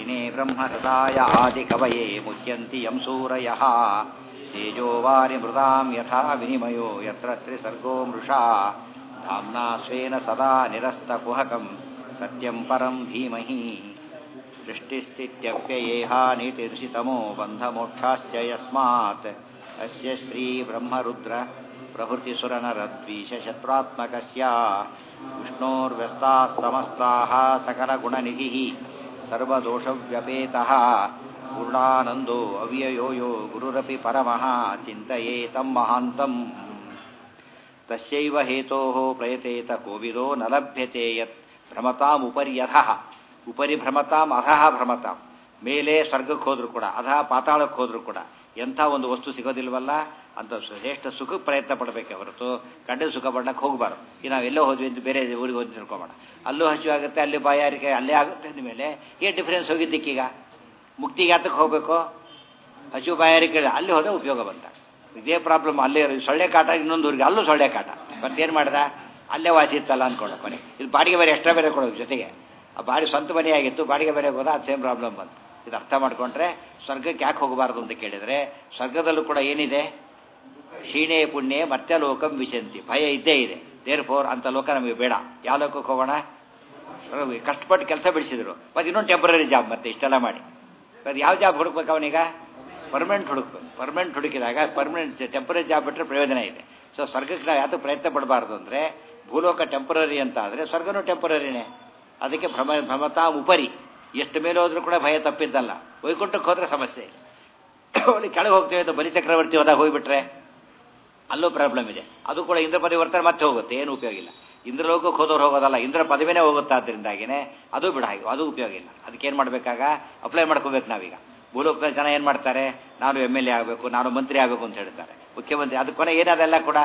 तेने ब्रह्महृदाय आदिकवये मुह्यन्ति यं सूरयः तेजो वारिमृदां यथा विनिमयो यत्र त्रिसर्गो मृषा धाम्ना स्वेन सदा निरस्तकुहकं सत्यं परं धीमहि सृष्टिस्थित्यप्ययेहानीतिर्षितमो बन्धमोक्षाश्च यस्मात् अस्य श्रीब्रह्मरुद्र प्रभृतिसुरनरद्वीषशत्रुत्मकस्य विष्णोर्व्यस्ताः समस्ताः सकलगुणनिधिः सर्वदोषव्यपेतः पूर्णानन्दो अव्ययो यो गुरुरपि परमः चिन्तयेतं महान्तम् तस्यैव हेतोः प्रयतेत कोविदो न लभ्यते यत् ಭ್ರಮತಾಮುಪರ್ಯಧಃ ಉಪರಿ ಭ್ರಮತಾಂ ಅಧಃ ಭ್ರಮತಾಂ ಮೇಲೆ ಸ್ವರ್ಗಕ್ಕೆ ಹೋದ್ರು ಕೂಡ ಅಧಃ ಪಾತಾಳಕ್ಕೆ ಹೋದ್ರು ಕೂಡ ಎಂಥ ಒಂದು ವಸ್ತು ಸಿಗೋದಿಲ್ವಲ್ಲ ಅಂತ ಶ್ರೇಷ್ಠ ಸುಖಕ್ಕೆ ಪ್ರಯತ್ನ ಪಡಬೇಕೆ ಹೊರತು ಗಂಡನ ಸುಖ ಪಡಕ್ಕೆ ಹೋಗಬಾರ್ದು ಈಗ ನಾವು ಎಲ್ಲೋ ಹೋದ್ವಿ ಅಂತ ಬೇರೆ ಊರಿಗೆ ಹೋಗಿ ತಿಳ್ಕೊಬೇಡ ಅಲ್ಲೂ ಹಸಿವು ಆಗುತ್ತೆ ಅಲ್ಲಿ ಬಾಯಾರಿಕೆ ಅಲ್ಲೇ ಆಗುತ್ತೆ ಅಂದಮೇಲೆ ಏನು ಡಿಫ್ರೆನ್ಸ್ ಹೋಗಿದ್ದಕ್ಕೀಗ ಮುಕ್ತಿಗೆ ಯಾತಕ್ಕೆ ಹೋಗಬೇಕು ಹಸಿವು ಬಾಯಾರಿಕೆ ಅಲ್ಲಿ ಹೋದ್ರೆ ಉಪಯೋಗ ಬಂತ ಇದೇ ಪ್ರಾಬ್ಲಮ್ ಅಲ್ಲೇ ಸೊಳ್ಳೆ ಕಾಟ ಇನ್ನೊಂದು ಊರಿಗೆ ಅಲ್ಲೂ ಸೊಳ್ಳೆ ಕಾಟ ಮತ್ತೇನು ಮಾಡ್ದ ಅಲ್ಲೇ ವಾಸಿ ಇತ್ತಲ್ಲ ಅಂದ್ಕೊಂಡ ಕೊನೆ ಇದು ಬಾಡಿಗೆ ಬೇರೆ ಎಕ್ಸ್ಟ್ರಾ ಬೇರೆ ಕೊಡೋದು ಜೊತೆಗೆ ಆ ಬಾಡಿ ಸ್ವಂತ ಮನೆ ಆಗಿತ್ತು ಬಾಡಿಗೆ ಬೇರೆ ಹೋದ ಅದು ಸೇಮ್ ಪ್ರಾಬ್ಲಮ್ ಬಂತು ಇದು ಅರ್ಥ ಮಾಡ್ಕೊಂಡ್ರೆ ಸ್ವರ್ಗಕ್ಕೆ ಯಾಕೆ ಹೋಗಬಾರ್ದು ಅಂತ ಕೇಳಿದರೆ ಸ್ವರ್ಗದಲ್ಲೂ ಕೂಡ ಏನಿದೆ ಕ್ಷೀಣೆ ಪುಣ್ಯ ಮತ್ತೆ ಲೋಕಂ ವಿಶಂತಿ ಭಯ ಇದ್ದೇ ಇದೆ ದೇರ್ ಫೋರ್ ಅಂತ ಲೋಕ ನಮಗೆ ಬೇಡ ಯಾವ ಲೋಕಕ್ಕೆ ಹೋಗೋಣ ಕಷ್ಟಪಟ್ಟು ಕೆಲಸ ಬಿಡಿಸಿದ್ರು ಮತ್ತು ಇನ್ನೊಂದು ಟೆಂಪ್ರರಿ ಜಾಬ್ ಮತ್ತೆ ಇಷ್ಟೆಲ್ಲ ಮಾಡಿ ಅದು ಯಾವ ಜಾಬ್ ಹುಡುಕ್ಬೇಕು ಅವನೀಗ ಪರ್ಮನೆಂಟ್ ಹುಡುಕ್ಬೇಕು ಪರ್ಮನೆಂಟ್ ಹುಡುಕಿದಾಗ ಪರ್ಮನೆಂಟ್ ಟೆಂಪರರಿ ಜಾಬ್ ಬಿಟ್ಟರೆ ಪ್ರಯೋಜನ ಇದೆ ಸೊ ಸ್ವರ್ಗಕ್ಕೆ ನಾವು ಯಾತಕ್ಕೆ ಪ್ರಯತ್ನ ಪಡಬಾರ್ದು ಅಂದರೆ ಭೂಲೋಕ ಟೆಂಪರರಿ ಅಂತ ಆದರೆ ಸ್ವರ್ಗನೂ ಟೆಂಪರರಿನೇ ಅದಕ್ಕೆ ಭ್ರಮ ಭ್ರಮತಾ ಉಪರಿ ಎಷ್ಟು ಮೇಲೆ ಹೋದ್ರೂ ಕೂಡ ಭಯ ತಪ್ಪಿದ್ದಲ್ಲ ವೈಕುಂಠಕ್ಕೆ ಹೋದ್ರೆ ಸಮಸ್ಯೆ ಅಲ್ಲಿ ಕೆಳಗೆ ಹೋಗ್ತೇವೆ ಅಂತ ಬಲಿ ಚಕ್ರವರ್ತಿ ಹೋದಾಗ ಹೋಗ್ಬಿಟ್ರೆ ಅಲ್ಲೂ ಪ್ರಾಬ್ಲಮ್ ಇದೆ ಅದು ಕೂಡ ಇಂದ್ರ ಪರಿವರ್ತನೆ ಮತ್ತೆ ಹೋಗುತ್ತೆ ಏನು ಉಪಯೋಗ ಇಲ್ಲ ಇಂದ್ರಲೋಕಕ್ಕೆ ಹೋದವ್ರು ಹೋಗೋದಲ್ಲ ಇಂದ್ರ ಪದವಿನೇ ಹೋಗುತ್ತೆ ಅದರಿಂದಾಗಿನೇ ಅದು ಬಿಡ ಹಾಗೆ ಅದು ಉಪಯೋಗ ಇಲ್ಲ ಅದಕ್ಕೆ ಏನು ಮಾಡಬೇಕಾಗ ಅಪ್ಲೈ ಮಾಡ್ಕೋಬೇಕು ನಾವೀಗ ಭೂಲೋಕದ ಜನ ಏನು ಮಾಡ್ತಾರೆ ನಾನು ಎಮ್ ಎಲ್ ಎ ಆಗಬೇಕು ನಾನು ಮಂತ್ರಿ ಆಗಬೇಕು ಅಂತ ಹೇಳ್ತಾರೆ ಮುಖ್ಯಮಂತ್ರಿ ಅದು ಕೊನೆ ಏನದೆಲ್ಲ ಕೂಡ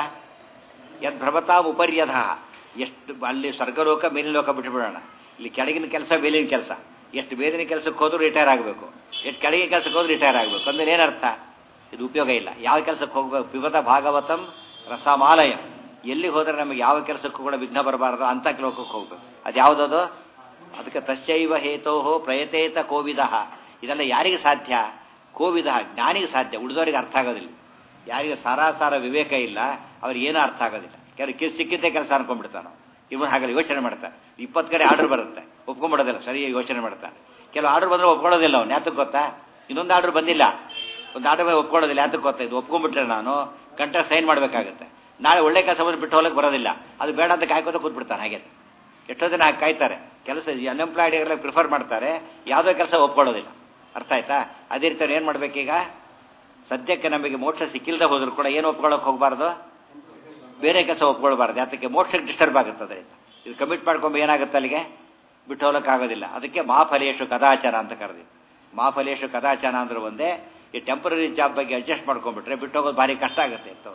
ಯದ್ ಭ್ರಮತಾ ಉಪರ್ಯಧ ಎಷ್ಟು ಅಲ್ಲಿ ಸ್ವರ್ಗಲೋಕ ಮೇಲಿನ ಲೋಕ ಬಿಟ್ಟುಬಿಡೋಣ ಇಲ್ಲಿ ಕೆಳಗಿನ ಕೆಲಸ ಮೇಲಿನ ಕೆಲಸ ಎಷ್ಟು ಬೇದಿನ ಕೆಲಸಕ್ಕೆ ಹೋದ್ರೂ ರಿಟೈರ್ ಆಗಬೇಕು ಎಷ್ಟು ಕೆಳಗಿನ ಕೆಲಸಕ್ಕೆ ಹೋದ್ರೂ ರಿಟೈರ್ ಆಗಬೇಕು ಅಂದ್ರೆ ಏನರ್ಥ ಇದು ಉಪಯೋಗ ಇಲ್ಲ ಯಾವ ಕೆಲಸಕ್ಕೆ ಹೋಗ್ಬೇಕು ಪಿಬತ ಭಾಗವತಂ ರಸಮಾಲಯ ಎಲ್ಲಿ ಹೋದರೆ ನಮಗೆ ಯಾವ ಕೆಲಸಕ್ಕೂ ಕೂಡ ವಿಘ್ನ ಬರಬಾರ್ದು ಅಂತ ಲೋಕಕ್ಕೆ ಹೋಗ್ಬೇಕು ಅದು ಯಾವುದದು ಅದಕ್ಕೆ ತಸ್ಯೈವ ಹೇತೋಹೋ ಪ್ರಯತೇತ ಕೋವಿದ ಇದೆಲ್ಲ ಯಾರಿಗೆ ಸಾಧ್ಯ ಕೋವಿದ ಜ್ಞಾನಿಗೆ ಸಾಧ್ಯ ಉಳಿದವರಿಗೆ ಅರ್ಥ ಆಗೋದಿಲ್ಲ ಯಾರಿಗೆ ಸಾರಾಸಾರ ವಿವೇಕ ಇಲ್ಲ ಅವ್ರಿಗೆ ಏನೂ ಅರ್ಥ ಆಗೋದಿಲ್ಲ ಕೆಲವು ಕಿಸ್ ಸಿಕ್ಕಿದ್ದೇ ಕೆಲಸ ಅನ್ಕೊಂಡ್ಬಿಡ್ತಾನೆ ಇವನು ಹಾಗಲ್ಲ ಯೋಚನೆ ಮಾಡ್ತಾನೆ ಇಪ್ಪತ್ತು ಕಡೆ ಆರ್ಡರ್ ಬರುತ್ತೆ ಒಪ್ಕೊಂಡ್ಬಿಡೋದಿಲ್ಲ ಸರಿ ಯೋಚನೆ ಮಾಡ್ತಾನೆ ಕೆಲವು ಆರ್ಡರ್ ಬಂದರೆ ಒಪ್ಕೊಳ್ಳೋದಿಲ್ಲ ಅವ್ನು ಯಾತಕ್ಕೆ ಗೊತ್ತಾ ಇನ್ನೊಂದು ಆರ್ಡರ್ ಬಂದಿಲ್ಲ ಒಂದು ಆರ್ಡರ್ ಮೇಲೆ ಒಪ್ಕೊಳ್ಳೋದಿಲ್ಲ ಯಾತಕ್ಕೆ ಗೊತ್ತಾ ಇದು ಒಪ್ಕೊಂಡ್ಬಿಟ್ರೆ ನಾನು ಕಂಟ ಸೈನ್ ಮಾಡಬೇಕಾಗುತ್ತೆ ನಾಳೆ ಒಳ್ಳೆ ಕೆಲಸ ಬಂದು ಬಿಟ್ಟು ಹೋಗಕ್ಕೆ ಬರೋದಿಲ್ಲ ಅದು ಬೇಡ ಅಂತ ಕಾಯ್ಕೋತ ಕೂತ್ಬಿಡ್ತಾನೆ ಹಾಗೆ ಎಷ್ಟೋ ಜನ ಹಾಗೆ ಕಾಯ್ತಾರೆ ಕೆಲಸ ಅನ್ಎಂಪ್ಲಾಯ್ಡ್ ಪ್ರಿಫರ್ ಮಾಡ್ತಾರೆ ಯಾವುದೋ ಕೆಲಸ ಒಪ್ಕೊಳ್ಳೋದಿಲ್ಲ ಅರ್ಥ ಆಯ್ತಾ ಅದೇ ರೀತಿ ಏನು ಮಾಡ್ಬೇಕೀಗ ಸದ್ಯಕ್ಕೆ ನಮಗೆ ಮೋಕ್ಷ ಸಿಕ್ಕಿಲ್ಲದೆ ಹೋದ್ರು ಕೂಡ ಏನು ಒಪ್ಕೊಳ್ಳೋಕೆ ಹೋಗಬಾರ್ದು ಬೇರೆ ಕೆಲಸ ಒಪ್ಕೊಳ್ಬಾರ್ದು ಯಾತಕ್ಕೆ ಮೋಕ್ಷಕ್ಕೆ ಡಿಸ್ಟರ್ಬ್ ಆಗುತ್ತೆ ಅದರಿಂದ ಇದು ಕಮಿಟ್ ಮಾಡ್ಕೊಂಬ ಏನಾಗುತ್ತೆ ಅಲ್ಲಿಗೆ ಬಿಟ್ಟು ಹೋಗೋಕ್ಕಾಗೋದಿಲ್ಲ ಅದಕ್ಕೆ ಮಾಫಲೇಶು ಕದಾಚಾರ ಅಂತ ಕರೆದಿದ್ದು ಮಾಫಲೇಶು ಕದಾಚಾರ ಅಂದ್ರೆ ಒಂದೇ ಈ ಟೆಂಪರರಿ ಜಾಬ್ ಬಗ್ಗೆ ಅಡ್ಜಸ್ಟ್ ಮಾಡ್ಕೊಂಡ್ಬಿಟ್ರೆ ಬಿಟ್ಟು ಹೋಗೋದು ಭಾರಿ ಕಷ್ಟ ಆಗುತ್ತೆ ಅಂತ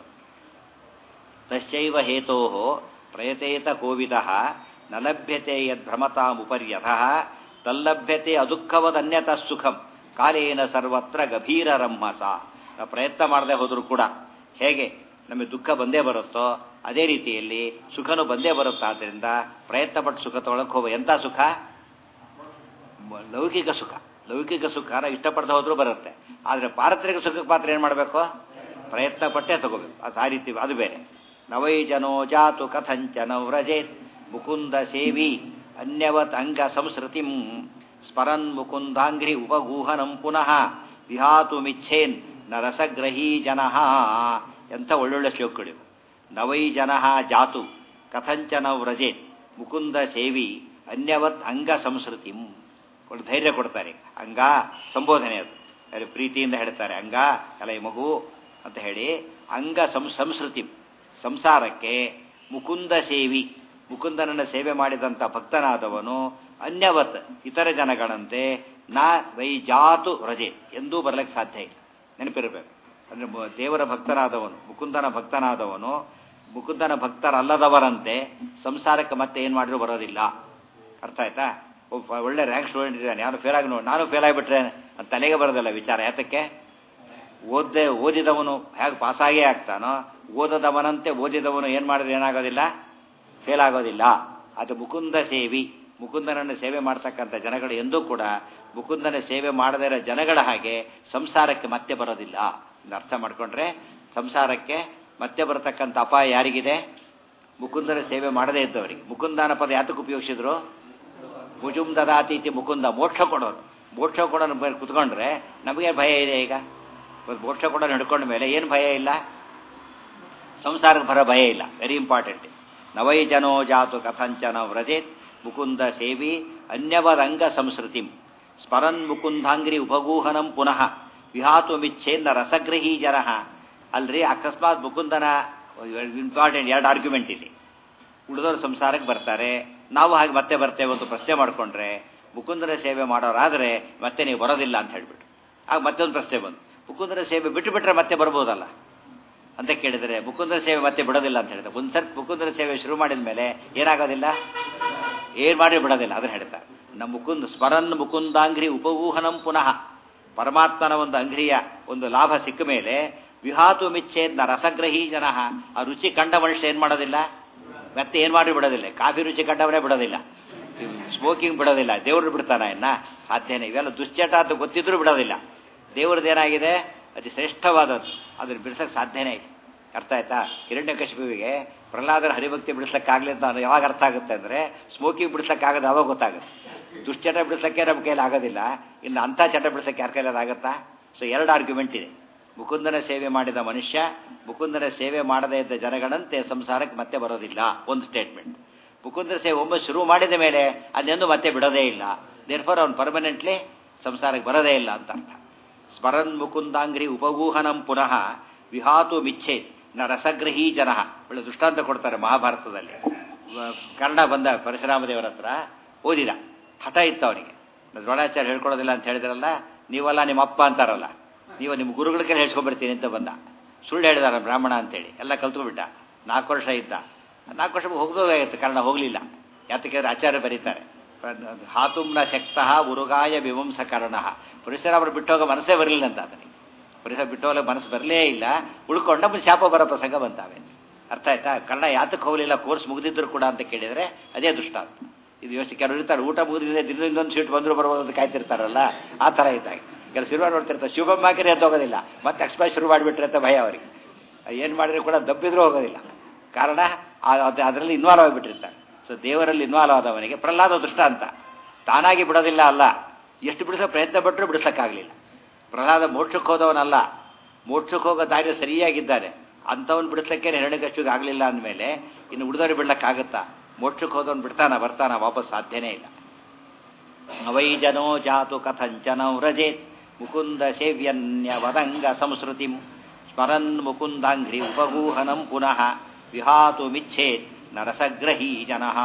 ತಶ್ಚೈವ ಹೇತೋ ಪ್ರಯತೇತ ಕೋವಿದ ನ ಲಭ್ಯತೆ ಯದ್ಭ್ರಮತಾಮುಪರ್ಯಥ ತಲ್ಲಭ್ಯತೆ ಅದುಃಖವದನ್ಯತ ಸುಖಂ ಕಾಲೇನ ಸರ್ವತ್ರ ಗಭೀರ ರಮ್ಮಸ ನಾವು ಪ್ರಯತ್ನ ಮಾಡದೆ ಹೋದರೂ ಕೂಡ ಹೇಗೆ ನಮಗೆ ದುಃಖ ಬಂದೇ ಬರುತ್ತೋ ಅದೇ ರೀತಿಯಲ್ಲಿ ಸುಖನೂ ಬಂದೇ ಬರುತ್ತೆ ಆದ್ದರಿಂದ ಪ್ರಯತ್ನ ಪಟ್ಟು ಸುಖ ತೊಗೊಳಕ್ಕೆ ಹೋಗ ಎಂಥ ಸುಖ ಲೌಕಿಕ ಸುಖ ಲೌಕಿಕ ಸುಖನ ಇಷ್ಟಪಡದೆ ಹೋದ್ರೂ ಬರುತ್ತೆ ಆದರೆ ಪಾರತ್ರಿಕ ಸುಖಕ್ಕೆ ಮಾತ್ರ ಏನು ಮಾಡಬೇಕು ಪ್ರಯತ್ನ ಪಟ್ಟೇ ತಗೋಬೇಕು ಅದು ಆ ರೀತಿ ಅದು ಬೇರೆ ನವೈ ಜನೋ ಜಾತು ಕಥಂಚನ ವ್ರಜೇತ್ ಮುಕುಂದ ಸೇವಿ ಅನ್ಯವತ್ ಅಂಗ ಸಂಸ್ಕೃತಿಂ ಸ್ಮರನ್ ಮುಕುಂದಾಂಘ್ರಿ ಉಪಗೂಹನಂ ಪುನಃ ವಿಹಾತು ಮಿಚ್ಛೇನ್ ನ ರಸಗ್ರಹೀ ಜನಃ ಎಂಥ ಒಳ್ಳೊಳ್ಳೆ ಶ್ಲೋಕಗಳಿವೆ ನವೈ ಜನಃ ಜಾತು ಕಥಂಚನ ವ್ರಜೇತ್ ಮುಕುಂದ ಸೇವಿ ಅನ್ಯವತ್ ಅಂಗ ಸಂಸ್ಕೃತಿಂ ಧೈರ್ಯ ಕೊಡ್ತಾರೆ ಅಂಗ ಸಂಬೋಧನೆ ಅದು ಅಲ್ಲಿ ಪ್ರೀತಿಯಿಂದ ಹೇಳ್ತಾರೆ ಅಂಗ ಅಲ್ಲ ಈ ಮಗು ಅಂತ ಹೇಳಿ ಅಂಗ ಸಂ ಸಂಸ್ಕೃತಿ ಸಂಸಾರಕ್ಕೆ ಮುಕುಂದ ಸೇವಿ ಮುಕುಂದನನ್ನು ಸೇವೆ ಮಾಡಿದಂಥ ಭಕ್ತನಾದವನು ಅನ್ಯವತ್ ಇತರ ಜನಗಳಂತೆ ನಾ ವೈ ಜಾತು ರಜೆ ಎಂದೂ ಬರಲಿಕ್ಕೆ ಸಾಧ್ಯ ಇಲ್ಲ ನೆನಪಿರಬೇಕು ಅಂದರೆ ದೇವರ ಭಕ್ತನಾದವನು ಮುಕುಂದನ ಭಕ್ತನಾದವನು ಮುಕುಂದನ ಭಕ್ತರಲ್ಲದವರಂತೆ ಸಂಸಾರಕ್ಕೆ ಮತ್ತೆ ಏನು ಮಾಡಿದ್ರು ಬರೋದಿಲ್ಲ ಅರ್ಥ ಆಯ್ತಾ ಒಬ್ಬ ಒಳ್ಳೆ ರ್ಯಾಂಕ್ ಸ್ಟೂಡೆಂಟ್ ಇದ್ದಾನೆ ಯಾರು ಫೇಲ್ ಆಗಿ ನೋಡಿ ನಾನು ಫೇಲ್ ಆಗಿಬಿಟ್ರೆ ಅಂತ ತಲೆಗೆ ಬರೋದಿಲ್ಲ ವಿಚಾರ ಯಾತಕ್ಕೆ ಓದ್ದೆ ಓದಿದವನು ಹೇಗೆ ಪಾಸಾಗೇ ಆಗ್ತಾನೋ ಓದದವನಂತೆ ಓದಿದವನು ಏನು ಮಾಡಿದ್ರೆ ಏನಾಗೋದಿಲ್ಲ ಫೇಲ್ ಆಗೋದಿಲ್ಲ ಅದು ಮುಕುಂದ ಸೇವಿ ಮುಕುಂದನನ್ನು ಸೇವೆ ಮಾಡ್ತಕ್ಕಂಥ ಜನಗಳು ಎಂದೂ ಕೂಡ ಮುಕುಂದನ ಸೇವೆ ಮಾಡದೇ ಇರೋ ಜನಗಳ ಹಾಗೆ ಸಂಸಾರಕ್ಕೆ ಮತ್ತೆ ಬರೋದಿಲ್ಲ ಇದನ್ನ ಅರ್ಥ ಮಾಡ್ಕೊಂಡ್ರೆ ಸಂಸಾರಕ್ಕೆ ಮತ್ತೆ ಬರತಕ್ಕಂಥ ಅಪಾಯ ಯಾರಿಗಿದೆ ಮುಕುಂದನ ಸೇವೆ ಮಾಡದೇ ಇದ್ದವರಿಗೆ ಮುಕುಂದನ ಪದ ಯಾತಕ್ಕೆ ಉಪಯೋಗಿಸಿದ್ರು ಭುಜುಂ ದದಾತೀತಿ ಮುಕುಂದ ಮೋಕ್ಷ ಕೊಡೋರು ಮೋಕ್ಷ ಕೊಡೋನು ಮೇಲೆ ಕುತ್ಕೊಂಡ್ರೆ ನಮಗೆ ಭಯ ಇದೆ ಈಗ ಇವತ್ತು ಮೋಕ್ಷ ಕೊಡೋನು ಹಿಡ್ಕೊಂಡ ಮೇಲೆ ಏನು ಭಯ ಇಲ್ಲ ಸಂಸಾರಕ್ಕೆ ಬರೋ ಭಯ ಇಲ್ಲ ವೆರಿ ಇಂಪಾರ್ಟೆಂಟ್ ನವೈ ಜನೋ ಜಾತು ಕಥಂಚನ ವ್ರಜೇತ್ ಮುಕುಂದ ಸೇವಿ ಅನ್ಯವರಂಗ ಸಂಸ್ಕೃತಿಂ ಸ್ಮರನ್ ಮುಕುಂದಾಂಗ್ರಿ ಉಪಗೂಹನಂ ಪುನಃ ವಿಹಾತು ಮಿಚ್ಛೇನ್ನ ರಸಗ್ರಹೀ ಜನ ಅಲ್ರಿ ಅಕಸ್ಮಾತ್ ಮುಕುಂದನ ಇಂಪಾರ್ಟೆಂಟ್ ಎರಡು ಆರ್ಗ್ಯುಮೆಂಟ್ ಇಲ್ಲಿ ಉಳಿದವರು ಸಂಸಾರಕ್ಕೆ ಬರ್ತಾರೆ ನಾವು ಹಾಗೆ ಮತ್ತೆ ಬರ್ತೇವೆ ಅಂತ ಪ್ರಶ್ನೆ ಮಾಡಿಕೊಂಡ್ರೆ ಮುಕುಂದನ ಸೇವೆ ಮಾಡೋರಾದರೆ ಮತ್ತೆ ನೀವು ಬರೋದಿಲ್ಲ ಅಂತ ಹೇಳ್ಬಿಟ್ಟು ಆಗ ಮತ್ತೊಂದು ಪ್ರಶ್ನೆ ಬಂತು ಮುಕುಂದನ ಸೇವೆ ಬಿಟ್ಟು ಬಿಟ್ರೆ ಮತ್ತೆ ಬರ್ಬೋದಲ್ಲ ಅಂತ ಕೇಳಿದರೆ ಮುಕುಂದನ ಸೇವೆ ಮತ್ತೆ ಬಿಡೋದಿಲ್ಲ ಅಂತ ಹೇಳಿದ್ರೆ ಒಂದು ಸರ್ತಿ ಮುಕುಂದನ ಸೇವೆ ಶುರು ಮಾಡಿದ ಮೇಲೆ ಏನಾಗೋದಿಲ್ಲ ಏನು ಮಾಡಿ ಬಿಡೋದಿಲ್ಲ ಅದನ್ನ ಹೇಳ್ತಾರೆ ನಮ್ಮ ಮುಕುಂದ ಸ್ಮರನ್ ಮುಕುಂದಾಂಗ್ರಿ ಉಪಗೂಹನಂ ಪುನಃ ಪರಮಾತ್ಮನ ಒಂದು ಅಂಗ್ರಿಯ ಒಂದು ಲಾಭ ಸಿಕ್ಕ ಮೇಲೆ ವಿಹಾತು ಮಿಚ್ಛೇದ್ನ ರಸಗ್ರಹಿ ಜನ ಆ ರುಚಿ ಕಂಡ ಮನುಷ್ಯ ಏನು ಮಾಡೋದಿಲ್ಲ ಮತ್ತೆ ಏನು ಮಾಡಿ ಬಿಡೋದಿಲ್ಲ ಕಾಫಿ ರುಚಿ ಕಂಡವನೇ ಬಿಡೋದಿಲ್ಲ ಸ್ಮೋಕಿಂಗ್ ಬಿಡೋದಿಲ್ಲ ದೇವರು ಬಿಡ್ತಾನ ಇನ್ನ ಸಾಧ್ಯನೇ ಇವೆಲ್ಲ ದುಶ್ಚಟ ಅಂತ ಗೊತ್ತಿದ್ರೂ ಬಿಡೋದಿಲ್ಲ ದೇವ್ರದ್ದು ಏನಾಗಿದೆ ಅತಿ ಶ್ರೇಷ್ಠವಾದದ್ದು ಅದನ್ನು ಬಿಡಿಸೋಕೆ ಸಾಧ್ಯನೇ ಇಲ್ಲ ಅರ್ಥ ಆಯ್ತಾ ಹಿರಣ್ಯಕಶಿಪುವಿಗೆ ಪ್ರಹ್ಲಾದರ ಹರಿಭಕ್ತಿ ಬಿಡಿಸೋಕ್ಕಾಗಲಿ ಅಂತ ಯಾವಾಗ ಅರ್ಥ ಆಗುತ್ತೆ ಅಂದರೆ ಸ್ಮೋಕಿಂಗ್ ಬಿಡಿಸೋಕ್ಕಾಗದು ಅವಾಗ ಗೊತ್ತಾಗುತ್ತೆ ದುಶ್ಚಟ ಬಿಡಿಸೋಕ್ಕೆ ನಮ್ಮ ಕೈಯಲ್ಲಿ ಆಗೋದಿಲ್ಲ ಇನ್ನು ಅಂಥ ಚಟ ಬಿಡಿಸೋಕ್ಕೆ ಯಾರ ಕೈಯಲ್ಲಿ ಆಗುತ್ತಾ ಸೊ ಎರಡು ಆರ್ಗ್ಯುಮೆಂಟ್ ಇದೆ ಮುಕುಂದನ ಸೇವೆ ಮಾಡಿದ ಮನುಷ್ಯ ಮುಕುಂದನ ಸೇವೆ ಮಾಡದೇ ಇದ್ದ ಜನಗಳಂತೆ ಸಂಸಾರಕ್ಕೆ ಮತ್ತೆ ಬರೋದಿಲ್ಲ ಒಂದು ಸ್ಟೇಟ್ಮೆಂಟ್ ಮುಕುಂದನ ಸೇವೆ ಒಮ್ಮೆ ಶುರು ಮಾಡಿದ ಮೇಲೆ ಅದೆಂದು ಮತ್ತೆ ಬಿಡೋದೇ ಇಲ್ಲ ದೇರ್ಫೋರ್ ಅವನು ಪರ್ಮನೆಂಟ್ಲಿ ಸಂಸಾರಕ್ಕೆ ಬರೋದೇ ಇಲ್ಲ ಅಂತ ಅರ್ಥ ಸ್ಮರನ್ ಮುಕುಂದಾಂಗ್ರಿ ಉಪಗೂಹನಂ ಪುನಃ ವಿಹಾತು ಮಿಚ್ಛೆ ನ ರಸಗ್ರಹೀ ಜನ ಒಳ್ಳೆ ದೃಷ್ಟಾಂತ ಕೊಡ್ತಾರೆ ಮಹಾಭಾರತದಲ್ಲಿ ಕನ್ನಡ ಬಂದ ಪರಶುರಾಮ ದೇವರ ಹತ್ರ ಓದಿದ ಹಠ ಇತ್ತು ಅವನಿಗೆ ದ್ರೋಣಾಚಾರ್ಯ ಹೇಳ್ಕೊಡೋದಿಲ್ಲ ಅಂತ ಹೇಳಿದ್ರಲ್ಲ ನೀವಲ್ಲ ನಿಮ್ಮ ಅಪ್ಪ ಅಂತಾರಲ್ಲ ನೀವು ನಿಮ್ಮ ಗುರುಗಳ ಕೈಲಿ ಹೇಳ್ಸ್ಕೊಂಡ್ಬರ್ತೀನಿ ಅಂತ ಬಂದ ಸುಳ್ಳು ಹೇಳಿದಾರ ಬ್ರಾಹ್ಮಣ ಅಂತೇಳಿ ಎಲ್ಲ ಕಲ್ತ್ಕೊಬಿಟ್ಟ ನಾಲ್ಕು ವರ್ಷ ಇದ್ದ ನಾಲ್ಕು ವರ್ಷ ಹೋಗ್ಬೋದಾಗಿತ್ತು ಕಾರಣ ಹೋಗಲಿಲ್ಲ ಯಾತಕ್ಕೆ ಆಚಾರ್ಯ ಬರೀತಾರೆ ಹಾತುಂನ ಶಕ್ತಃ ಉರುಗಾಯ ವಿವಂಸ ಕಾರಣ ಪರಶುರಾಮರು ಬಿಟ್ಟೋಗ ಮನಸ್ಸೇ ಬರಲಿಲ್ಲ ಅಂತ ಅದನಿಗೆ ಪರಿಸರ ಬಿಟ್ಟೋಗ ಮನಸ್ಸು ಬರಲೇ ಇಲ್ಲ ಉಳ್ಕೊಂಡ ಮುಂದೆ ಶಾಪ ಬರೋ ಪ್ರಸಂಗ ಬಂತಾವೆ ಅರ್ಥ ಆಯ್ತಾ ಕನ್ನಡ ಯಾತಕ್ಕೆ ಹೋಗಲಿಲ್ಲ ಕೋರ್ಸ್ ಮುಗಿದಿದ್ರು ಕೂಡ ಅಂತ ಕೇಳಿದರೆ ಅದೇ ದುಷ್ಟಾಂತ ಇದು ಯೋಚನೆ ಕೆಲವರು ಇರ್ತಾರೆ ಊಟ ಮುಗಿದಿದೆ ದಿನದಿಂದ ಒಂದು ಸೀಟ್ ಬಂದರೂ ಬರ್ಬೋದು ಅಂತ ಕಾಯ್ತಿರ್ತಾರಲ್ಲ ಆ ಥರ ಇದ್ದಾಗ ಕೆಲವು ಶುರು ನೋಡ್ತಿರ್ತಾರೆ ಶುಭಮ್ ಹಾಕಿರಿ ಅಂತ ಹೋಗೋದಿಲ್ಲ ಮತ್ತೆ ಎಕ್ಸ್ಪ್ರೆಸ್ ಶುರು ಮಾಡಿಬಿಟ್ರೆ ಅಂತ ಭಯ ಅವರಿಗೆ ಏನು ಮಾಡಿದ್ರು ಕೂಡ ದಬ್ಬಿದ್ರೂ ಹೋಗೋದಿಲ್ಲ ಕಾರಣ ಅದರಲ್ಲಿ ಇನ್ವಾಲ್ವ್ ಆಗಿಬಿಟ್ಟಿರ್ತಾರೆ ಸೊ ದೇವರಲ್ಲಿ ಇನ್ವಾಲ್ವ್ ಆದವನಿಗೆ ಪ್ರಹ್ಲಾದ ದುಷ್ಟ ಅಂತ ತಾನಾಗಿ ಬಿಡೋದಿಲ್ಲ ಅಲ್ಲ ಎಷ್ಟು ಬಿಡಿಸೋ ಪ್ರಯತ್ನ ಪಟ್ಟರೂ ಬಿಡಿಸೋಕ್ಕಾಗಲಿಲ್ಲ ಪ್ರಹ್ಲಾದ ಮೋಕ್ಷಕ್ಕೆ ಹೋದವನಲ್ಲ ಮೋಕ್ಷಕ್ಕೆ ಹೋಗೋ ದಾರಿ ಸರಿಯಾಗಿದ್ದಾನೆ ಅಂಥವನು ಬಿಡಿಸ್ಲಿಕ್ಕೆ ಹಿರಣ್ಯಕಶಿಗೆ ಆಗಲಿಲ್ಲ ಅಂದಮೇಲೆ ಇನ್ನು ಉಳಿದವ್ರು ಬಿಡ್ಲಿಕ್ಕಾಗತ್ತಾ ಮೋಕ್ಷಕ್ಕೆ ಹೋದವನು ಬಿಡ್ತಾನ ಬರ್ತಾನ ವಾಪಸ್ ಸಾಧ್ಯನೇ ಇಲ್ಲ ಅವೈ ಜನೋ ಜಾತು ಕಥಂಚನ ವ್ರಜೇತ್ ಮುಕುಂದ ಸೇವ್ಯನ್ಯ ವದಂಗ ಸಂಸ್ಕೃತಿಂ ಸ್ಮರನ್ ಮುಕುಂದಾಂಘ್ರಿ ಉಪಗೂಹನಂ ಪುನಃ ವಿಹಾತು ಮಿಚ್ಛೇತ್ ನರಸಗ್ರಹೀ ಜನಃ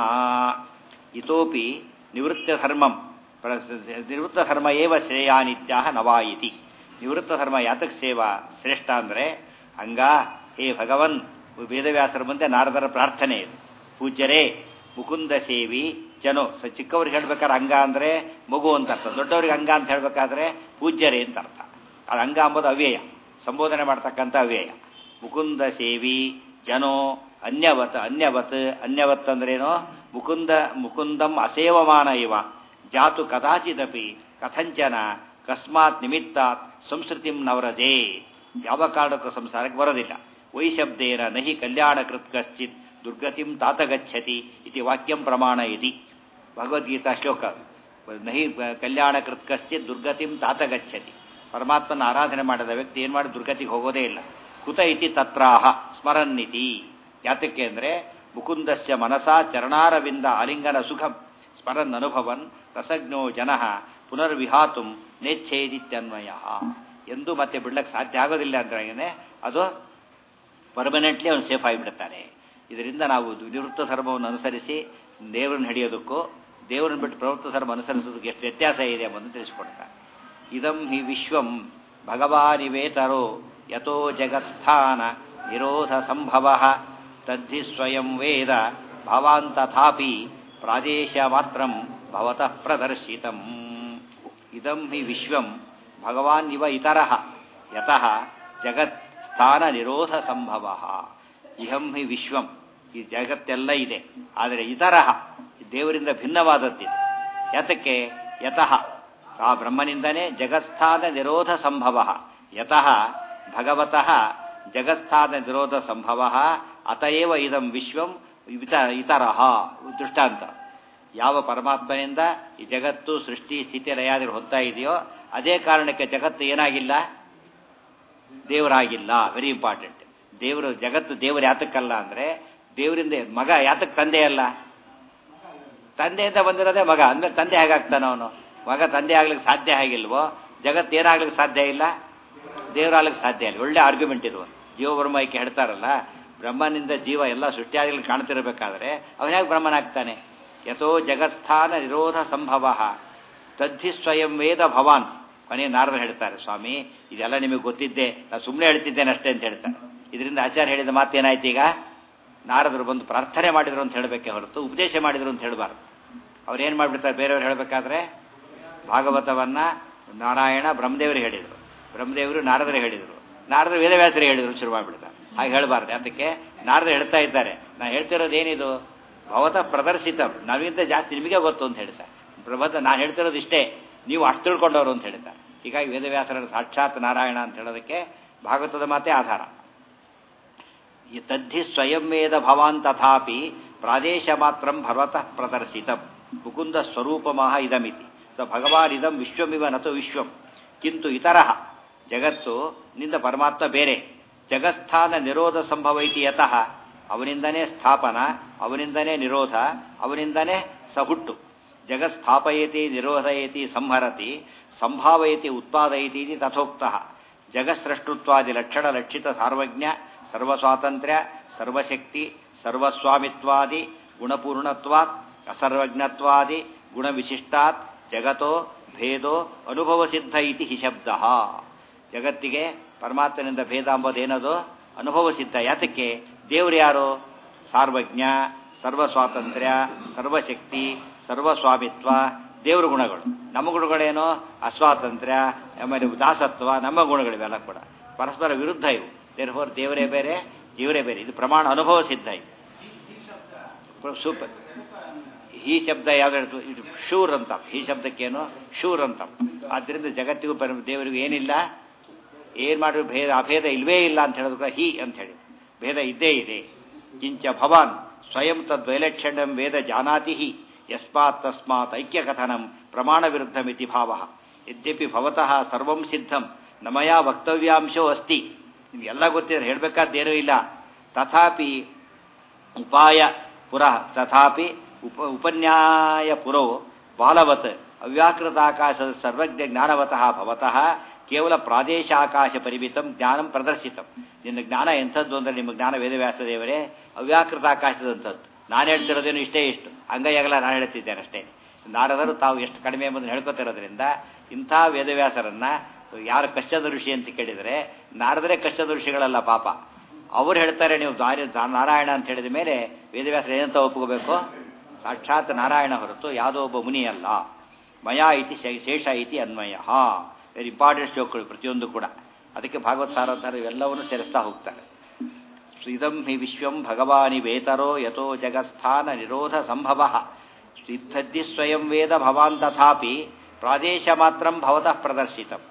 ಇತೋಪಿ ನಿವೃತ್ತಧರ್ಮಂ ನಿವೃತ್ತಧರ್ಮ ಏವ ಶ್ರೇಯಾನಿತ್ಯ ನವಾಯಿತಿ ನಿವೃತ್ತಧರ್ಮ ಯಾತಕ್ ಸೇವಾ ಶ್ರೇಷ್ಠ ಅಂದರೆ ಹಂಗ ಹೇ ಭಗವನ್ ವೇದವ್ಯಾಸರ ಮುಂದೆ ನಾರದರ ಪ್ರಾರ್ಥನೆ ಇದು ಪೂಜ್ಯರೇ ಮುಕುಂದ ಸೇವಿ ಜನೋ ಸ ಚಿಕ್ಕವ್ರಿಗೆ ಹೇಳ್ಬೇಕಾದ್ರೆ ಅಂಗ ಅಂದರೆ ಮಗು ಅಂತ ಅರ್ಥ ದೊಡ್ಡವ್ರಿಗೆ ಅಂಗ ಅಂತ ಹೇಳ್ಬೇಕಾದ್ರೆ ಪೂಜ್ಯರೇ ಅಂತ ಅರ್ಥ ಅದು ಅಂಗ ಅಂಬೋದು ಅವ್ಯಯ ಸಂಬೋಧನೆ ಮಾಡ್ತಕ್ಕಂಥ ಅವ್ಯಯ ಮುಕುಂದ ಸೇವಿ ಜನೋ ಅನ್ಯವತ್ ಅನ್ಯವತ್ ಅನ್ಯವತ್ ಅಂದ್ರೇನೋ ಮುಕುಂದ ಮುಕುಂದಂ ಅಸೇವಮಾನ ಇವ ಜಾತು ಕದಾಚಿದಪಿ ಕಥಂಚನ ಕಸ್ಮಾತ್ ನಿಮಿತ್ತಾತ್ ಸಂಸ್ಕೃತಿಂ ನವರಜೇ ಯಾವ ಕಾರಣಕ್ಕೂ ಸಂಸಾರಕ್ಕೆ ಬರೋದಿಲ್ಲ ವೈಶಬ್ದೇನ ನಹಿ ಕಲ್ಯಾಣ ಕೃತ್ ಕಶ್ಚಿತ್ ದುರ್ಗತಿಂ ತಾತ ಗಚ್ಚತಿ ಇತಿ ವಾಕ್ಯಂ ಪ್ರಮಾಣ ಇತಿ ಭಗವದ್ಗೀತಾ ಶ್ಲೋಕ ನಹಿ ಕಲ್ಯಾಣ ಕೃತ್ ಕಶ್ಚಿತ್ ದುರ್ಗತಿಂ ತಾತ ಗಚ್ಚತಿ ಪರಮಾತ್ಮನ ಆರಾಧನೆ ಮಾಡಿದ ವ್ಯಕ್ತಿ ಏನು ಮಾಡಿ ದುರ್ಗತಿಗೆ ಹೋಗೋದೇ ಇಲ್ಲ ಕುತ ಇತಿ ತತ್ರಾಹ ಸ್ಮರನ್ನಿತಿ ಯಾತಕ್ಕೆ ಅಂದರೆ ಮುಕುಂದಸ್ಯ ಮನಸಾ ಚರಣಾರವಿಂದ ಆಲಿಂಗನ ಸುಖಂ ಸ್ಮರನ್ ಅನುಭವನ್ ರಸಜ್ಞೋ ಜನ ಪುನರ್ವಿಹಾತು ನೇಚ್ಛೇದಿತ್ಯನ್ವಯ ಎಂದು ಮತ್ತೆ ಬಿಡ್ಲಕ್ಕೆ ಸಾಧ್ಯ ಆಗೋದಿಲ್ಲ ಅಂದ್ರೆ ಅದು ಪರ್ಮನೆಂಟ್ಲಿ ಅವನು ಸೇಫ್ ಆಗಿಬಿಡ್ತಾನೆ ಇದರಿಂದ ನಾವು ನಿವೃತ್ತ ಧರ್ಮವನ್ನು ಅನುಸರಿಸಿ ದೇವರನ್ನು ಹಿಡಿಯೋದಕ್ಕೂ ದೇವರನ್ನು ಬಿಟ್ಟು ಪ್ರವೃತ್ತ ಧರ್ಮ ಅನುಸರಿಸೋದಕ್ಕೆ ಎಷ್ಟು ವ್ಯತ್ಯಾಸ ಇದೆ ಎಂಬುದನ್ನು ತಿಳಿಸಿಕೊಡ್ತಾರೆ ಇದಂ ಹಿ ವಿಶ್ವಂ ಭಗವಾನಿವೇತರೋ ಯಥೋ ಜಗತ್ಸ್ಥಾನ ನಿರೋಧ ಸಂಭವ ತದ್ಧಿ ಸ್ವಯಂ ವೇದ ಭವಾನ್ ತಥಾಪಿ ಪ್ರಾದೇಶ ಮಾತ್ರ ಭವತಃ ಪ್ರದರ್ಶಿತಂ ಇದಂ ಹಿ ವಿಶ್ವಂ ಭಗವಾನ್ ಇವ ಇತರಃ ಯತಃ ಜಗತ್ ಸ್ಥಾನ ನಿರೋಧ ಸಂಭವ ಇಹಂ ಹಿ ವಿಶ್ವಂ ಈ ಜಗತ್ತೆಲ್ಲ ಇದೆ ಆದರೆ ಇತರಃ ದೇವರಿಂದ ಭಿನ್ನವಾದದ್ದಿದೆ ಯತಕ್ಕೆ ಯತಃ ಆ ಬ್ರಹ್ಮನಿಂದನೇ ಜಗತ್ಸ್ಥಾನ ನಿರೋಧ ಸಂಭವ ಯತಃ ಭಗವತಃ ಜಗತ್ಸ್ಥಾನ ನಿರೋಧ ಸಂಭವ ಅತಯೇವ ಇದಂ ವಿಶ್ವಂ ಇತ ಇತರಹ ದೃಷ್ಟಾಂತ ಯಾವ ಪರಮಾತ್ಮನಿಂದ ಈ ಜಗತ್ತು ಸೃಷ್ಟಿ ಸ್ಥಿತಿ ಲಯಾದಿಗಳು ಹೊತ್ತಾ ಇದೆಯೋ ಅದೇ ಕಾರಣಕ್ಕೆ ಜಗತ್ತು ಏನಾಗಿಲ್ಲ ದೇವರಾಗಿಲ್ಲ ವೆರಿ ಇಂಪಾರ್ಟೆಂಟ್ ದೇವರು ಜಗತ್ತು ದೇವರು ಯಾತಕ್ಕಲ್ಲ ಅಂದ್ರೆ ದೇವರಿಂದ ಮಗ ಯಾತಕ್ಕೆ ತಂದೆ ಅಲ್ಲ ತಂದೆಯಿಂದ ಬಂದಿರೋದೇ ಮಗ ಅಂದ್ಮೇಲೆ ತಂದೆ ಹೇಗಾಗ್ತಾನ ಅವನು ಮಗ ತಂದೆ ಆಗ್ಲಿಕ್ಕೆ ಸಾಧ್ಯ ಆಗಿಲ್ವೋ ಜಗತ್ತು ಏನಾಗ್ಲಿಕ್ಕೆ ಸಾಧ್ಯ ಇಲ್ಲ ದೇವರಾಗ್ಲಿಕ್ಕೆ ಸಾಧ್ಯ ಇಲ್ಲ ಒಳ್ಳೆ ಆರ್ಗ್ಯುಮೆಂಟ್ ಇದು ಜೀವ ಬ್ರಹ್ಮಕ್ಕೆ ಹೇಳ್ತಾರಲ್ಲ ಬ್ರಹ್ಮನಿಂದ ಜೀವ ಎಲ್ಲ ಸೃಷ್ಟಿಯಾಗಲಿ ಕಾಣ್ತಿರ್ಬೇಕಾದ್ರೆ ಅವನು ಹೇಗೆ ಬ್ರಹ್ಮನಾಗ್ತಾನೆ ಯಥೋ ಜಗತ್ಸ್ಥಾನ ನಿರೋಧ ಸಂಭವ ತದ್ಧಿ ಸ್ವಯಂ ವೇದ ಭವಾನ್ ಕೊನೆಯ ನಾರದ ಹೇಳ್ತಾರೆ ಸ್ವಾಮಿ ಇದೆಲ್ಲ ನಿಮಗೆ ಗೊತ್ತಿದ್ದೆ ನಾನು ಸುಮ್ಮನೆ ಹೇಳ್ತಿದ್ದೇನೆ ಅಷ್ಟೇ ಅಂತ ಹೇಳ್ತಾರೆ ಇದರಿಂದ ಆಚಾರ್ಯ ಹೇಳಿದ ಮಾತೇನಾಯ್ತು ಈಗ ನಾರದರು ಬಂದು ಪ್ರಾರ್ಥನೆ ಮಾಡಿದ್ರು ಅಂತ ಹೇಳಬೇಕೆ ಹೊರತು ಉಪದೇಶ ಮಾಡಿದ್ರು ಅಂತ ಹೇಳಬಾರ್ದು ಅವ್ರು ಏನು ಮಾಡಿಬಿಡ್ತಾರೆ ಬೇರೆಯವ್ರು ಹೇಳಬೇಕಾದ್ರೆ ಭಾಗವತವನ್ನ ನಾರಾಯಣ ಬ್ರಹ್ಮದೇವರು ಹೇಳಿದರು ಬ್ರಹ್ಮದೇವರು ನಾರದರು ಹೇಳಿದರು ನಾರದರು ವೇದವ್ಯಾಸರು ಹೇಳಿದರು ಶುರು ಮಾಡಿಬಿಡ್ತಾರೆ ಹಾಗೆ ಹೇಳಬಾರ್ದು ಅದಕ್ಕೆ ನಾರದರು ಹೇಳ್ತಾ ಇದ್ದಾರೆ ನಾನು ಹೇಳ್ತಿರೋದು ಏನಿದು ಭವತ ಪ್ರದರ್ಶಿತ ನಾವಿಂತ ಜಾಸ್ತಿ ನಿಮಗೆ ಗೊತ್ತು ಅಂತ ಹೇಳ್ತಾರೆ ಪ್ರಭತ ನಾನು ಹೇಳ್ತಿರೋದು ಇಷ್ಟೇ ನೀವು ಅಷ್ಟು ತಿಳ್ಕೊಂಡವರು ಅಂತ ಹೇಳ್ತಾರೆ ಹೀಗಾಗಿ ವೇದವ್ಯಾಸರ ಸಾಕ್ಷಾತ್ ನಾರಾಯಣ ಅಂತ ಹೇಳೋದಕ್ಕೆ ಭಾಗವತದ ಮಾತೇ ಆಧಾರ ಈ ತದ್ಧಿ ಸ್ವಯಂ ವೇದ ಭವಾನ್ ತಥಾಪಿ ಪ್ರಾದೇಶ ಮಾತ್ರಂ ಭಗವತಃ ಪ್ರದರ್ಶಿತಂ ಮುಕುಂದ ಸ್ವರೂಪಮಃ ಇದಮಿತಿ ಸ ಭಗವಾನ್ ಇದಂ ವಿಶ್ವಮಿವ ನತು ವಿಶ್ವಂ ಕಿಂತು ಇತರಃ ಜಗತ್ತು ನಿಂದ ಪರಮಾತ್ಮ ಬೇರೆ ಜಗತ್ಸ್ಥಾನ ನಿರೋಧ ಸಂಭವೈತಿ ಯತಃ ಅವನಿಂದನೇ ಸ್ಥಾಪನ ಅವನಿಂದನೇ ನಿರೋಧ ಅವನಿಂದನೇ ಸಹುಟ್ಟು ಜಗತ್ ಸ್ಥಾಪಯತಿ ನಿರೋಧಯತಿ ಸಂಹರತಿ ಸಂಭಾವಯತಿ ಉತ್ಪಾದಯತಿ ಇತಿ ತಥೋಕ್ತಃ ಜಗತ್ಸೃಷ್ಟುತ್ವಾದಿ ಲಕ್ಷಣ ಲಕ್ಷಿತ ಸಾರ್ವಜ್ಞ ಸರ್ವಸ್ವಾತಂತ್ರ್ಯ ಸರ್ವಶಕ್ತಿ ಸರ್ವಸ್ವಾಮಿತ್ವಾದಿ ಗುಣಪೂರ್ಣತ್ವಾತ್ ಅಸರ್ವಜ್ಞತ್ವಾದಿ ಗುಣವಿಶಿಷ್ಟಾತ್ ಜಗತೋ ಭೇದೋ ಅನುಭವ ಸಿದ್ಧ ಇತಿ ಹಿ ಶಬ್ದ ಜಗತ್ತಿಗೆ ಪರಮಾತ್ಮನಿಂದ ಭೇದ ಅಂಬೋದೇನದು ಅನುಭವ ಸಿದ್ಧ ಯಾತಕ್ಕೆ ದೇವರು ಯಾರು ಸಾರ್ವಜ್ಞ ಸರ್ವಸ್ವಾತಂತ್ರ್ಯ ಸರ್ವಶಕ್ತಿ ಸರ್ವಸ್ವಾಮಿತ್ವ ದೇವ್ರ ಗುಣಗಳು ನಮ್ಮ ಗುಣಗಳೇನು ಅಸ್ವಾತಂತ್ರ್ಯ ಆಮೇಲೆ ದಾಸತ್ವ ನಮ್ಮ ಗುಣಗಳಿವೆಲ್ಲ ಕೂಡ ಪರಸ್ಪರ ವಿರುದ್ಧ ಇವು ದೇರ್ಫೋರ್ ದೇವರೇ ಬೇರೆ ಜೀವರೇ ಬೇರೆ ಇದು ಪ್ರಮಾಣ ಅನುಭವ ಸಿದ್ಧ ಇದು ಸೂಪರ್ ಈ ಶಬ್ದ ಯಾವ್ದು ಹೇಳ್ತು ಇದು ಶೂರ್ ಅಂತ ಈ ಶಬ್ದಕ್ಕೇನು ಶೂರ್ ಅಂತ ಆದ್ದರಿಂದ ಜಗತ್ತಿಗೂ ಪರ ದೇವರಿಗೂ ಏನಿಲ್ಲ ಏನ್ ಮಾಡಿದ್ರು ಭೇದ ಅಭೇದ ಇಲ್ವೇ ಇಲ್ಲ ಅಂತ ಹೇಳೋದಕ್ಕೆ ಹಿ ಅಂತ ಹೇಳಿ ಭೇದ ಇದ್ದೇ ಇದೆ ಕಿಂಚ ಭವಾನ್ ಸ್ವಯಂ ತದ್ವೈಲಕ್ಷಣ್ಯಂ ವೇದ ಜಾನಾತಿ ಹಿ ಯಸ್ಮಾತ್ ತಸ್ಮಾತ್ ಐಕ್ಯಕಥನಂ ಪ್ರಮಾಣ ವಿರುದ್ಧ ಮಿತಿ ಭಾವ ಯದ್ಯಪಿ ಭವತಃ ಸರ್ವಂ ಸಿದ್ಧಂ ನಮಯ ವಕ್ತವ್ಯಾಂಶೋ ಅಸ್ತಿ ನಿಮಗೆಲ್ಲ ಗೊತ್ತಿದ್ರೆ ಹೇಳಬೇಕಾದ್ದೇನೂ ಇಲ್ಲ ತಥಾಪಿ ಉಪಾಯ ಪುರ ತಥಾಪಿ ಉಪ ಉಪನ್ಯಾಯ ಪುರೋ ಬಾಲವತ್ ಅವ್ಯಾಕೃತಾಕಾಶದ ಸರ್ವಜ್ಞ ಜ್ಞಾನವತಃ ಭವತಃ ಕೇವಲ ಪ್ರಾದೇಶಾಕಾಶ ಪರಿಮಿತಂ ಜ್ಞಾನಂ ಪ್ರದರ್ಶಿತಂ ನಿನ್ನ ಜ್ಞಾನ ಎಂಥದ್ದು ಅಂದರೆ ನಿಮ್ಮ ಜ್ಞಾನ ವೇದವ್ಯಾಸ ದೇವರೇ ಅವ್ಯಾಕೃತಾಕಾಶದಂಥದ್ದು ನಾನು ಹೇಳ್ತಿರೋದೇನು ಇಷ್ಟೇ ಇಷ್ಟು ಅಂಗೈಯಾಗಲ್ಲ ನಾನು ಹೇಳ್ತಿದ್ದೇನೆ ಅಷ್ಟೇ ನಾರದರು ತಾವು ಎಷ್ಟು ಕಡಿಮೆ ಎಂಬುದನ್ನು ಹೇಳ್ಕೊತಿರೋದ್ರಿಂದ ಇಂಥ ವೇದವ್ಯಾಸರನ್ನ ಯಾರು ಕಷ್ಟದ ಋಷಿ ಅಂತ ಕೇಳಿದರೆ ನಾರದರೇ ಕಷ್ಟದ ಋಷಿಗಳಲ್ಲ ಪಾಪ ಅವ್ರು ಹೇಳ್ತಾರೆ ನೀವು ದಾರಿ ನಾರಾಯಣ ಅಂತ ಹೇಳಿದ ಮೇಲೆ ವೇದವ್ಯಾಸರು ಏನಂತ ಒಪ್ಕೋಬೇಕು ಸಾಕ್ಷಾತ್ ನಾರಾಯಣ ಹೊರತು ಯಾವುದೋ ಒಬ್ಬ ಮುನಿ ಅಲ್ಲ ಮಯ ಇತಿ ಶೇಷ ಇತಿ ಅನ್ವಯ ವೆರಿ ಇಂಪಾರ್ಟೆಂಟ್ ಶ್ಲೋಕಗಳು ಪ್ರತಿಯೊಂದು ಕೂಡ ಅದಕ್ಕೆ ಭಾಗವತ್ ಸಾರೋದ್ಧಾರ ಇವೆಲ್ಲವನ್ನು ಸೇರಿಸ್ತಾ ಹೋಗ್ತಾರೆ ಇದಂ ಹಿ ವಿಶ್ವಂ ಭಗವಾನಿ ವೇತರೋ ಯಥೋ ಜಗತ್ಸ್ಥಾನ ನಿರೋಧ ಸಂಭವ ಸಿದ್ಧದ್ದಿ ಸ್ವಯಂ ವೇದ ಭವಾನ್ ತಥಾಪಿ ಪ್ರಾದೇಶ ಮಾತ್ರಂ ಭವತಃ ಪ್ರದರ್ಶಿತಂ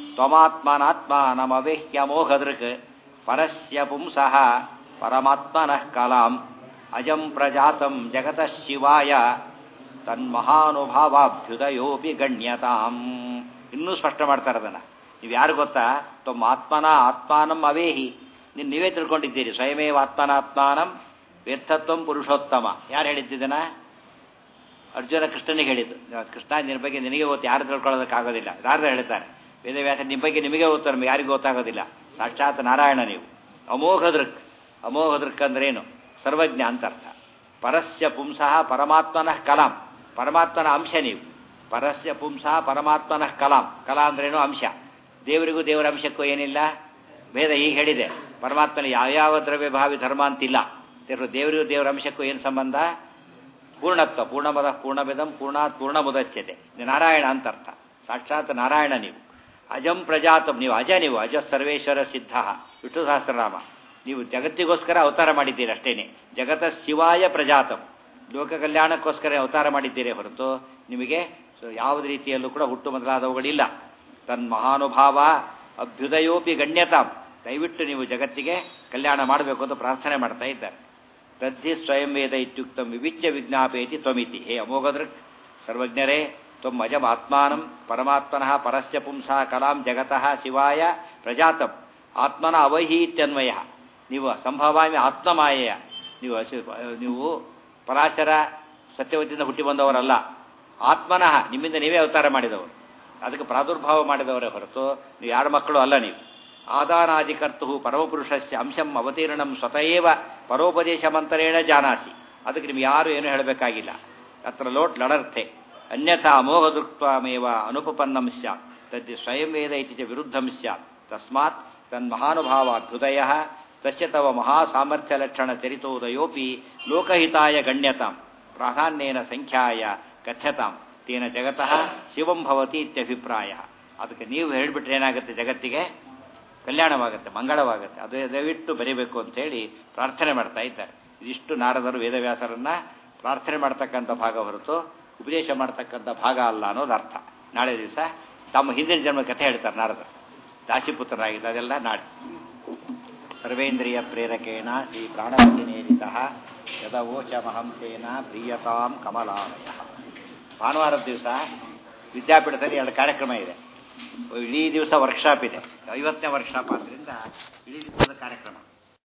ತ್ವಮಾತ್ಮನಾತ್ಮಾನಮವೇಹ್ಯಮೋಹದೃಕ್ ಪರಸ್ಯ ಪುಂಸಃ ಪರಮಾತ್ಮನಃ ಕಲಾಂ ಅಜಂ ಪ್ರಜಾತಂ ಜಗತಃ ಶಿವಾಯ ತನ್ಮಹಾನುಭಾವಾಭ್ಯುದಯೋಪಿ ಗಣ್ಯತಾಂ ಇನ್ನೂ ಸ್ಪಷ್ಟ ಮಾಡ್ತಾರೆ ಅದನ್ನು ನೀವು ಯಾರು ಗೊತ್ತಾ ತಮ್ಮ ಆತ್ಮನ ಆತ್ಮಾನಂ ಅವೇಹಿ ನೀವು ನೀವೇ ತಿಳ್ಕೊಂಡಿದ್ದೀರಿ ಸ್ವಯಮೇವ ಆತ್ಮನಾತ್ಮಾನಂ ವ್ಯರ್ಥತ್ವಂ ಪುರುಷೋತ್ತಮ ಯಾರು ಹೇಳಿದ್ದಿದ್ದನ ಅರ್ಜುನ ಕೃಷ್ಣನಿಗೆ ಹೇಳಿದ್ದು ಕೃಷ್ಣ ನಿನ್ನ ಬಗ್ಗೆ ನಿನಗೆ ಗೊತ್ತು ಯಾರು ತಿಳ್ಕೊಳ್ಳೋದಕ್ಕಾಗೋದಿಲ್ಲ ಯಾರು ಹೇಳ್ತಾರೆ ವೇದವ್ಯಾಸ ನಿಮ್ಮ ಬಗ್ಗೆ ನಿಮಗೆ ಗೊತ್ತು ನಮಗೆ ಯಾರಿಗೂ ಗೊತ್ತಾಗೋದಿಲ್ಲ ಸಾಕ್ಷಾತ್ ನಾರಾಯಣ ನೀವು ಅಮೋಘ ದೃಕ್ ಅಮೋಘ ದೃಕ್ ಅಂದ್ರೇನು ಸರ್ವಜ್ಞ ಅಂತ ಅರ್ಥ ಪರಸ್ಯ ಪುಂಸಃ ಪರಮಾತ್ಮನಃ ಕಲಾಂ ಪರಮಾತ್ಮನ ಅಂಶ ನೀವು ಪರಸ್ಯ ಪುಂಸಃ ಪರಮಾತ್ಮನಃ ಕಲಾಂ ಕಲಾ ಅಂದ್ರೇನು ಅಂಶ ದೇವರಿಗೂ ದೇವರ ಅಂಶಕ್ಕೂ ಏನಿಲ್ಲ ಭೇದ ಹೀಗೆ ಹೇಳಿದೆ ಪರಮಾತ್ಮನ ಯಾವ್ಯಾವ ದ್ರವ್ಯ ಭಾವಿ ಧರ್ಮ ಅಂತಿಲ್ಲ ದೇವರಿಗೂ ದೇವರ ಅಂಶಕ್ಕೂ ಏನು ಸಂಬಂಧ ಪೂರ್ಣತ್ವ ಪೂರ್ಣಮದ ಪೂರ್ಣಮಿದಂ ಪೂರ್ಣಾತ್ ಪೂರ್ಣಮುದಚ್ಯತೆ ನಾರಾಯಣ ಅಂತ ಅರ್ಥ ಸಾಕ್ಷಾತ್ ನಾರಾಯಣ ನೀವು ಅಜಂ ಪ್ರಜಾತಂ ನೀವು ಅಜ ನೀವು ಅಜ ಸರ್ವೇಶ್ವರ ಸಿದ್ಧ ವಿಷ್ಣು ಸಹಸ್ರನಾಮ ನೀವು ಜಗತ್ತಿಗೋಸ್ಕರ ಅವತಾರ ಮಾಡಿದ್ದೀರಿ ಅಷ್ಟೇನೆ ಜಗತ ಶಿವಾಯ ಪ್ರಜಾತಂ ಲೋಕ ಕಲ್ಯಾಣಕ್ಕೋಸ್ಕರ ಅವತಾರ ಮಾಡಿದ್ದೀರಿ ಹೊರತು ನಿಮಗೆ ಯಾವುದೇ ರೀತಿಯಲ್ಲೂ ಕೂಡ ಹುಟ್ಟು ಮೊದಲಾದವುಗಳಿಲ್ಲ ತನ್ ಮಹಾನುಭಾವ ಅಭ್ಯುದಯೋಪಿ ಗಣ್ಯತಾಂ ದಯವಿಟ್ಟು ನೀವು ಜಗತ್ತಿಗೆ ಕಲ್ಯಾಣ ಮಾಡಬೇಕು ಅಂತ ಪ್ರಾರ್ಥನೆ ಮಾಡ್ತಾ ಇದ್ದಾರೆ ತದ್ಧಿ ಸ್ವಯಂ ವೇದ ಇತ್ಯುಕ್ತಂ ವಿವಿಚ್ಯ ವಿಜ್ಞಾಪೇತಿ ತ್ವಮಿತಿ ಹೇ ಅಮೋಘದೃಕ್ ಸರ್ವಜ್ಞರೇ ತ್ವಂ ಅಜಂ ಆತ್ಮಾನಂ ಪರಮಾತ್ಮನಃ ಪರಸ್ಯ ಪುಂಸಃ ಕಲಾಂ ಜಗತಃ ಶಿವಾಯ ಪ್ರಜಾತಂ ಆತ್ಮನ ಅವಹೀತ್ಯನ್ವಯ ನೀವು ಸಂಭವಾಮಿ ಆತ್ಮಮಾಯೆಯ ನೀವು ಹಸಿ- ನೀವು ಪರಾಶರ ಸತ್ಯವತಿಯಿಂದ ಹುಟ್ಟಿ ಬಂದವರಲ್ಲ ಆತ್ಮನಃ ನಿಮ್ಮಿಂದ ನೀವೇ ಅವತಾರ ಮಾಡಿದವರು ಅದಕ್ಕೆ ಪ್ರಾದುರ್ಭಾವ ಮಾಡಿದವರೇ ಹೊರತು ನೀವು ಯಾರ ಮಕ್ಕಳು ಅಲ್ಲ ನೀವು ಆದಾನಾದಿಕರ್ತು ಪರಮಪುರುಷಸ್ಯ ಅಂಶಂ ಅವತೀರ್ಣಂ ಸ್ವತಃವ ಪರೋಪದೇಶಮಂತರೇಣ ಜಾನಾಸಿ ಅದಕ್ಕೆ ನಿಮ್ಗೆ ಯಾರು ಏನು ಹೇಳಬೇಕಾಗಿಲ್ಲ ಅತ್ರ ಲೋಟ್ ಲಡರ್ಥೆ ಅನ್ಯಥಾ ಅಮೋಘದೃಕ್ತ್ವಮೇವ ಅನುಪಪನ್ನಂ ಸ್ಯಾತ್ ತದ್ದಿ ಸ್ವಯಂ ವೇದ ಇತಿ ಚ ವಿರುದ್ಧಂ ಸ್ಯಾತ್ ತಸ್ಮಾತ್ ತನ್ಮಹಾನುಭಾವಾಭ್ಯುದಯ ತಸ್ಯ ತವ ಮಹಾಸಾಮರ್ಥ್ಯಲಕ್ಷಣ ಚರಿತೋದಯೋಪಿ ಲೋಕಹಿತಾಯ ಗಣ್ಯತಾಂ ಪ್ರಾಧಾನ್ಯೇನ ಸಂಖ್ಯಾಯ ಕಥ್ಯತಾಂ ತೇನ ಜಗತಃ ಶಿವಂ ಭವತಿ ಇತ್ಯಭಿಪ್ರಾಯ ಅದಕ್ಕೆ ನೀವು ಹೇಳಿಬಿಟ್ರೆ ಏನಾಗುತ್ತೆ ಜಗತ್ತಿಗೆ ಕಲ್ಯಾಣವಾಗುತ್ತೆ ಮಂಗಳವಾಗುತ್ತೆ ಅದು ದಯವಿಟ್ಟು ಬರೀಬೇಕು ಅಂತೇಳಿ ಪ್ರಾರ್ಥನೆ ಮಾಡ್ತಾ ಇದ್ದಾರೆ ಇದಿಷ್ಟು ನಾರದರು ವೇದವ್ಯಾಸರನ್ನ ಪ್ರಾರ್ಥನೆ ಮಾಡ್ತಕ್ಕಂಥ ಭಾಗ ಹೊರತು ಉಪದೇಶ ಮಾಡ್ತಕ್ಕಂಥ ಭಾಗ ಅಲ್ಲ ಅನ್ನೋದು ಅರ್ಥ ನಾಳೆ ದಿವಸ ತಮ್ಮ ಹಿಂದಿನ ಜನ್ಮ ಕಥೆ ಹೇಳ್ತಾರೆ ನಾರದರು ದಾಸಿಪುತ್ರರಾಗಿದ್ದ ಅದೆಲ್ಲ ನಾಳೆ ಸರ್ವೇಂದ್ರಿಯ ಪ್ರೇರಕೇಣ ಶ್ರೀ ಪ್ರಾಣಪತಿನೇರಿತ ಯದವೋಚಮಹಂ ತೇನ ಪ್ರೀಯತಾಂ ಕಮಲಾಲಯ ಭಾನುವಾರದ ದಿವಸ ವಿದ್ಯಾಪೀಠದಲ್ಲಿ ಎರಡು ಕಾರ್ಯಕ್ರಮ ಇದೆ ಇಡೀ ದಿವಸ ವರ್ಕ್ಶಾಪ್ ಇದೆ ಐವತ್ತನೇ ವರ್ಕ್ಶಾಪ್ ಆದ್ದರಿಂದ ಇಡೀ ದಿವಸದ ಕಾರ್ಯಕ್ರಮ